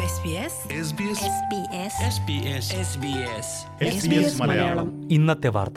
SBS SBS SBS Malayalam ഇന്നത്തെ വാർത്ത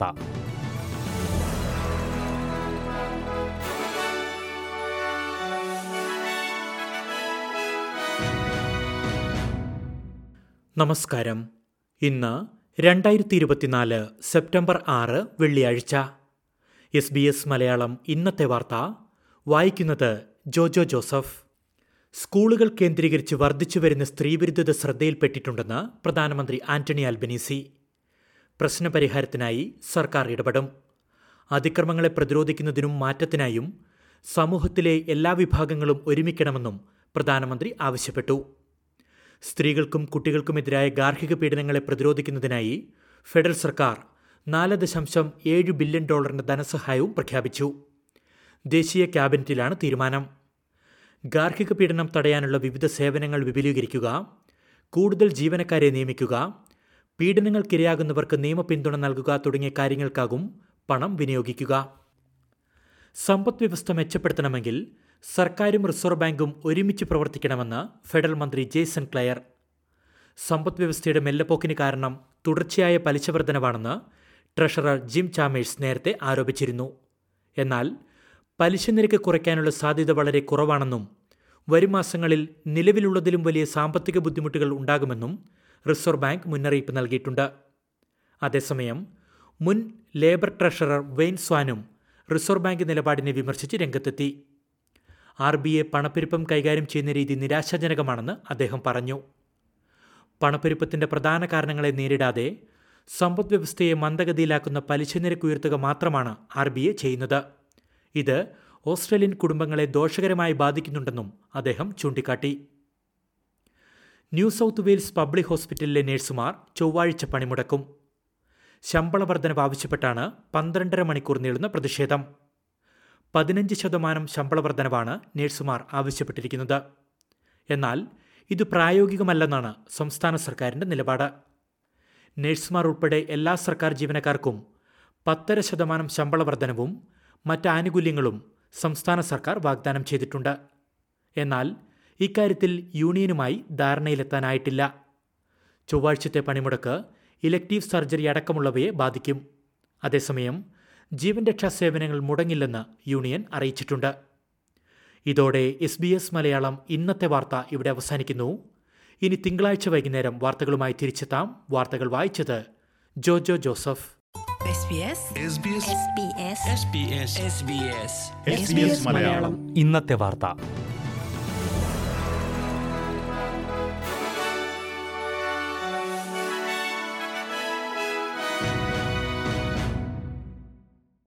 നമസ്കാരം ഇന്ന് രണ്ടായിരത്തി ഇരുപത്തിനാല് സെപ്റ്റംബർ ആറ് വെള്ളിയാഴ്ച എസ് ബി എസ് മലയാളം ഇന്നത്തെ വാർത്ത വായിക്കുന്നത് ജോജോ ജോസഫ് സ്കൂളുകൾ കേന്ദ്രീകരിച്ച് വർദ്ധിച്ചുവരുന്ന സ്ത്രീവിരുദ്ധത ശ്രദ്ധയിൽപ്പെട്ടിട്ടുണ്ടെന്ന് പ്രധാനമന്ത്രി ആന്റണി ആൽബനീസി പ്രശ്നപരിഹാരത്തിനായി സർക്കാർ ഇടപെടും അതിക്രമങ്ങളെ പ്രതിരോധിക്കുന്നതിനും മാറ്റത്തിനായും സമൂഹത്തിലെ എല്ലാ വിഭാഗങ്ങളും ഒരുമിക്കണമെന്നും പ്രധാനമന്ത്രി ആവശ്യപ്പെട്ടു സ്ത്രീകൾക്കും കുട്ടികൾക്കുമെതിരായ ഗാർഹിക പീഡനങ്ങളെ പ്രതിരോധിക്കുന്നതിനായി ഫെഡറൽ സർക്കാർ നാല് ദശാംശം ഏഴ് ബില്യൺ ഡോളറിന്റെ ധനസഹായവും പ്രഖ്യാപിച്ചു ദേശീയ ക്യാബിനറ്റിലാണ് തീരുമാനം ഗാർഹിക പീഡനം തടയാനുള്ള വിവിധ സേവനങ്ങൾ വിപുലീകരിക്കുക കൂടുതൽ ജീവനക്കാരെ നിയമിക്കുക പീഡനങ്ങൾക്കിരയാകുന്നവർക്ക് നിയമപിന്തുണ നൽകുക തുടങ്ങിയ കാര്യങ്ങൾക്കാകും പണം വിനിയോഗിക്കുക സമ്പദ് വ്യവസ്ഥ മെച്ചപ്പെടുത്തണമെങ്കിൽ സർക്കാരും റിസർവ് ബാങ്കും ഒരുമിച്ച് പ്രവർത്തിക്കണമെന്ന് ഫെഡറൽ മന്ത്രി ജേസൺ ക്ലയർ സമ്പദ് വ്യവസ്ഥയുടെ മെല്ലപ്പോക്കിന് കാരണം തുടർച്ചയായ പലിശ വർധനവാണെന്ന് ട്രഷറർ ജിം ചാമേഴ്സ് നേരത്തെ ആരോപിച്ചിരുന്നു എന്നാൽ പലിശ നിരക്ക് കുറയ്ക്കാനുള്ള സാധ്യത വളരെ കുറവാണെന്നും വരും മാസങ്ങളിൽ നിലവിലുള്ളതിലും വലിയ സാമ്പത്തിക ബുദ്ധിമുട്ടുകൾ ഉണ്ടാകുമെന്നും റിസർവ് ബാങ്ക് മുന്നറിയിപ്പ് നൽകിയിട്ടുണ്ട് അതേസമയം മുൻ ലേബർ ട്രഷറർ വെയ്ൻ സ്വാനും റിസർവ് ബാങ്ക് നിലപാടിനെ വിമർശിച്ച് രംഗത്തെത്തി ആർ ബി ഐ പണപ്പെരുപ്പം കൈകാര്യം ചെയ്യുന്ന രീതി നിരാശാജനകമാണെന്ന് അദ്ദേഹം പറഞ്ഞു പണപ്പെരുപ്പത്തിന്റെ പ്രധാന കാരണങ്ങളെ നേരിടാതെ സമ്പദ് വ്യവസ്ഥയെ മന്ദഗതിയിലാക്കുന്ന പലിശ നിരക്ക് ഉയർത്തുക മാത്രമാണ് ആർ ബി ഐ ചെയ്യുന്നത് ഇത് ഓസ്ട്രേലിയൻ കുടുംബങ്ങളെ ദോഷകരമായി ബാധിക്കുന്നുണ്ടെന്നും അദ്ദേഹം ചൂണ്ടിക്കാട്ടി ന്യൂ സൗത്ത് വെയിൽസ് പബ്ലിക് ഹോസ്പിറ്റലിലെ നഴ്സുമാർ ചൊവ്വാഴ്ച പണിമുടക്കും ശമ്പള വർധനവ് ആവശ്യപ്പെട്ടാണ് പന്ത്രണ്ടര മണിക്കൂർ നീളുന്ന പ്രതിഷേധം പതിനഞ്ച് ശതമാനം ശമ്പള വർധനവാണ് നഴ്സുമാർ ആവശ്യപ്പെട്ടിരിക്കുന്നത് എന്നാൽ ഇത് പ്രായോഗികമല്ലെന്നാണ് സംസ്ഥാന സർക്കാരിന്റെ നിലപാട് നഴ്സുമാർ ഉൾപ്പെടെ എല്ലാ സർക്കാർ ജീവനക്കാർക്കും പത്തര ശതമാനം ശമ്പള വർധനവും മറ്റ് ആനുകൂല്യങ്ങളും സംസ്ഥാന സർക്കാർ വാഗ്ദാനം ചെയ്തിട്ടുണ്ട് എന്നാൽ ഇക്കാര്യത്തിൽ യൂണിയനുമായി ധാരണയിലെത്താനായിട്ടില്ല ചൊവ്വാഴ്ചത്തെ പണിമുടക്ക് ഇലക്ടീവ് സർജറി അടക്കമുള്ളവയെ ബാധിക്കും അതേസമയം ജീവൻ രക്ഷാ സേവനങ്ങൾ മുടങ്ങില്ലെന്ന് യൂണിയൻ അറിയിച്ചിട്ടുണ്ട് ഇതോടെ എസ് ബി എസ് മലയാളം ഇന്നത്തെ വാർത്ത ഇവിടെ അവസാനിക്കുന്നു ഇനി തിങ്കളാഴ്ച വൈകുന്നേരം വാർത്തകളുമായി തിരിച്ചെത്താം വാർത്തകൾ വായിച്ചത് Jojo Joseph SBS SBS SBS Malayalam ഇന്നത്തെ വാർത്ത